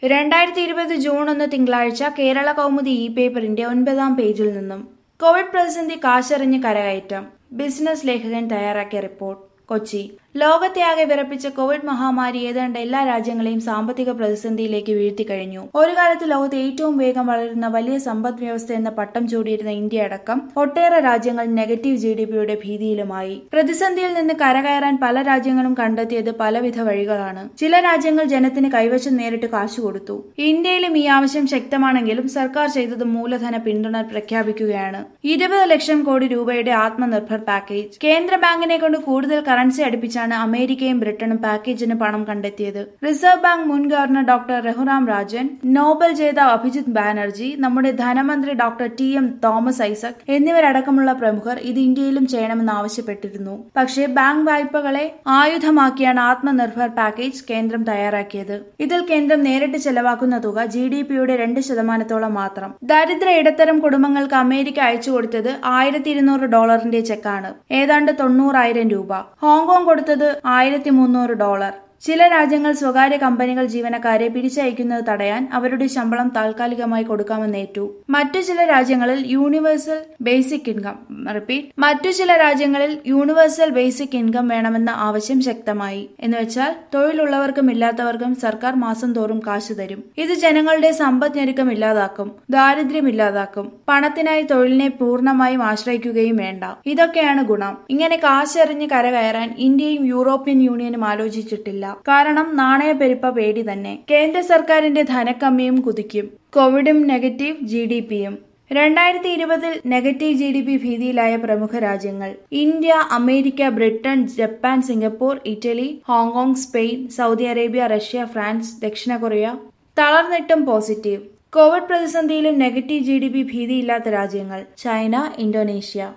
രണ്ടായിരത്തി ഇരുപത് ജൂൺ ഒന്ന് തിങ്കളാഴ്ച കേരള കൗമുദി ഇ പേപ്പറിന്റെ ഒൻപതാം പേജിൽ നിന്നും കോവിഡ് പ്രതിസന്ധി കാശെറിഞ്ഞ് കരകയറ്റം ബിസിനസ് ലേഖകൻ തയ്യാറാക്കിയ റിപ്പോർട്ട് കൊച്ചി ലോകത്തെയാകെ വിറപ്പിച്ച കോവിഡ് മഹാമാരി ഏതാണ്ട് എല്ലാ രാജ്യങ്ങളെയും സാമ്പത്തിക പ്രതിസന്ധിയിലേക്ക് വീഴ്ത്തി കഴിഞ്ഞു ഒരു കാലത്ത് ലോകത്തെ ഏറ്റവും വേഗം വളരുന്ന വലിയ സമ്പദ് വ്യവസ്ഥ എന്ന പട്ടം ചൂടിയിരുന്ന ഇന്ത്യ അടക്കം ഒട്ടേറെ രാജ്യങ്ങൾ നെഗറ്റീവ് ജി ഡി പിയുടെ ഭീതിയിലുമായി പ്രതിസന്ധിയിൽ നിന്ന് കരകയറാൻ പല രാജ്യങ്ങളും കണ്ടെത്തിയത് പലവിധ വഴികളാണ് ചില രാജ്യങ്ങൾ ജനത്തിന് കൈവശം നേരിട്ട് കാശ് കൊടുത്തു ഇന്ത്യയിലും ഈ ആവശ്യം ശക്തമാണെങ്കിലും സർക്കാർ ചെയ്തത് മൂലധന പിന്തുണ പ്രഖ്യാപിക്കുകയാണ് ഇരുപത് ലക്ഷം കോടി രൂപയുടെ ആത്മനിർഭർ പാക്കേജ് കേന്ദ്ര ബാങ്കിനെ കൊണ്ട് കൂടുതൽ കറൻസി അടുപ്പിച്ചാണ് അമേരിക്കയും ബ്രിട്ടനും പാക്കേജിന് പണം കണ്ടെത്തിയത് റിസർവ് ബാങ്ക് മുൻ governor doctor Raghuram Rajan Nobel ജേതാവ് അഭിജിത് ബാനർജി നമ്മുടെ ധനമന്ത്രി doctor T M Thomas Isaac എന്നിവരടക്കമുള്ള പ്രമുഖർ ഇത് ഇന്ത്യയിലും ചെയ്യണമെന്ന് ആവശ്യപ്പെട്ടിരുന്നു പക്ഷേ ബാങ്ക് വായ്പകളെ ആയുധമാക്കിയാണ് ആത്മനിർഭർ പാക്കേജ് കേന്ദ്രം തയ്യാറാക്കിയത് ഇതിൽ കേന്ദ്രം നേരിട്ട് ചെലവാക്കുന്ന തുക ജി ഡി പിയുടെ രണ്ട് ശതമാനത്തോളം മാത്രം ദരിദ്ര ഇടത്തരം കുടുംബങ്ങൾക്ക് അമേരിക്ക അയച്ചു കൊടുത്തത് ആയിരത്തി ഇരുന്നൂറ് ഡോളറിന്റെ ചെക്കാണ് ഏതാണ്ട് തൊണ്ണൂറായിരം രൂപ ഹോങ്കോങ് കൊടുത്തത് ആയിരത്തി മുന്നൂറ് ഡോളർ ചില രാജ്യങ്ങൾ സ്വകാര്യ കമ്പനികൾ ജീവനക്കാരെ പിരിച്ചയക്കുന്നത് തടയാൻ അവരുടെ ശമ്പളം താൽക്കാലികമായി കൊടുക്കാമെന്നേറ്റു മറ്റു ചില രാജ്യങ്ങളിൽ യൂണിവേഴ്സൽ ബേസിക് ഇൻകം റിപ്പീറ്റ് മറ്റു ചില രാജ്യങ്ങളിൽ യൂണിവേഴ്സൽ ബേസിക് ഇൻകം വേണമെന്ന ആവശ്യം ശക്തമായി എന്നുവെച്ചാൽ തൊഴിലുള്ളവർക്കും ഇല്ലാത്തവർക്കും സർക്കാർ മാസം തോറും കാശ് തരും ഇത് ജനങ്ങളുടെ സമ്പദ് ഞെരുക്കം ഇല്ലാതാക്കും ദാരിദ്ര്യം ഇല്ലാതാക്കും പണത്തിനായി തൊഴിലിനെ പൂർണ്ണമായും ആശ്രയിക്കുകയും വേണ്ട ഇതൊക്കെയാണ് ഗുണം ഇങ്ങനെ കാശെറിഞ്ഞ് കരകയറാൻ ഇന്ത്യയും യൂറോപ്യൻ യൂണിയനും ആലോചിച്ചിട്ടില്ല കാരണം നാണയപ്പെരുപ്പ പേടി തന്നെ കേന്ദ്ര സർക്കാരിന്റെ ധനക്കമ്മിയും കുതിക്കും കോവിഡും നെഗറ്റീവ് ജി ഡി പിയും രണ്ടായിരത്തി ഇരുപതിൽ നെഗറ്റീവ് ജി ഡി പി ഭീതിയിലായ പ്രമുഖ രാജ്യങ്ങൾ India America Britain Japan Singapore Italy Hong Kong Spain Saudi Arabia Russia France ദക്ഷിണ കൊറിയ തളർന്നിട്ടും പോസിറ്റീവ് കോവിഡ് പ്രതിസന്ധിയിലും നെഗറ്റീവ് ജി ഡി പി ഭീതിയില്ലാത്ത രാജ്യങ്ങൾ ചൈന ഇന്തോനേഷ്യ